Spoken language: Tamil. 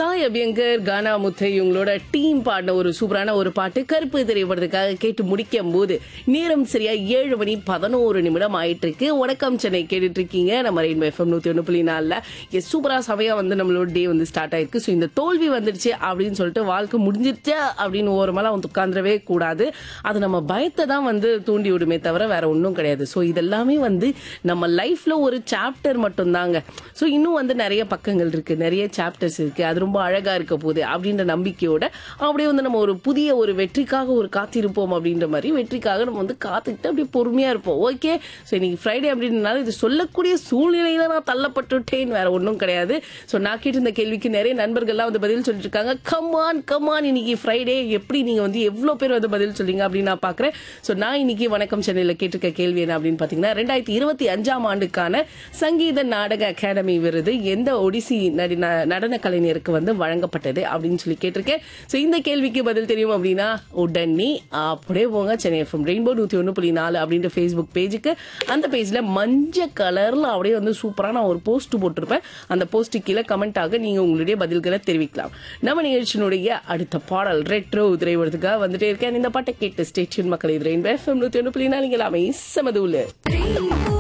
சாய் அபியங்கர் கானா முத்தை இவங்களோட டீம் பாடின ஒரு சூப்பரான ஒரு பாட்டு கருப்பு திரைப்படத்துக்காக கேட்டு முடிக்கும் போது நேரம் சரியா ஏழு மணி பதினோரு நிமிடம் ஆயிட்டு இருக்கு வணக்கம் சென்னை கேட்டுட்டு இருக்கீங்க நம்ம ரெயின்போ எஃப்எம் நூத்தி ஒண்ணு புள்ளி நாலுல எஸ் சூப்பரா சமயம் வந்து நம்மளோட டே வந்து ஸ்டார்ட் ஆயிருக்கு ஸோ இந்த தோல்வி வந்துடுச்சு அப்படின்னு சொல்லிட்டு வாழ்க்கை முடிஞ்சிருச்சா அப்படின்னு ஓரமெல்லாம் வந்து உட்காந்துடவே கூடாது அது நம்ம பயத்தை தான் வந்து தூண்டி விடுமே தவிர வேற ஒன்றும் கிடையாது ஸோ இதெல்லாமே வந்து நம்ம லைஃப்ல ஒரு சாப்டர் மட்டும்தாங்க ஸோ இன்னும் வந்து நிறைய பக்கங்கள் இருக்கு நிறைய சாப்டர்ஸ் இருக்கு அது ரொம்ப அழகா இருக்க போகுது அப்படின்ற நம்பிக்கையோட அப்படியே வந்து நம்ம ஒரு புதிய ஒரு வெற்றிக்காக ஒரு காத்திருப்போம் அப்படின்ற மாதிரி வெற்றிக்காக நம்ம வந்து காத்துக்கிட்டு அப்படியே பொறுமையா இருப்போம் ஓகே ஸோ இன்னைக்கு ஃப்ரைடே அப்படின்றனால இது சொல்லக்கூடிய சூழ்நிலையில நான் தள்ளப்பட்டுட்டேன் வேற ஒன்றும் கிடையாது ஸோ நான் கேட்ட இந்த கேள்விக்கு நிறைய நண்பர்கள்லாம் வந்து பதில் சொல்லிட்டு இருக்காங்க கமான் கமான் இன்னைக்கு ஃப்ரைடே எப்படி நீங்க வந்து எவ்வளவு பேர் வந்து பதில் சொல்றீங்க அப்படின்னு நான் பாக்குறேன் ஸோ நான் இன்னைக்கு வணக்கம் சென்னையில் கேட்டிருக்க கேள்வி என்ன அப்படின்னு பாத்தீங்கன்னா ரெண்டாயிரத்தி இருபத்தி அஞ்சாம் ஆண்டுக்கான சங்கீத நாடக அகாடமி விருது எந்த ஒடிசி நடின நடன கலைஞருக்கு வந்து வழங்கப்பட்டது அப்படின்னு சொல்லி கேட்டிருக்கேன் ஸோ இந்த கேள்விக்கு பதில் தெரியும் அப்படின்னா உடனே அப்படியே போங்க சென்னை எஃப்எம் ரெயின்போ நூத்தி ஒன்று புள்ளி நாலு அப்படின்ற ஃபேஸ்புக் பேஜுக்கு அந்த பேஜ்ல மஞ்சள் கலர்ல அப்படியே வந்து சூப்பரா நான் ஒரு போஸ்ட் போட்டிருப்பேன் அந்த போஸ்ட் கீழே கமெண்டாக நீங்க உங்களுடைய பதில்களை தெரிவிக்கலாம் நம்ம நிகழ்ச்சியினுடைய அடுத்த பாடல் ரெட்ரோ திரைவரத்துக்காக வந்துட்டே இருக்கேன் இந்த பாட்டை கேட்டு ஸ்டேஷன் மக்கள் இது ரெயின்போ எஃப்எம் நூத்தி ஒன்று புள்ளி நாலு இங்கே எல்லாமே சமது உள்ள Rainbow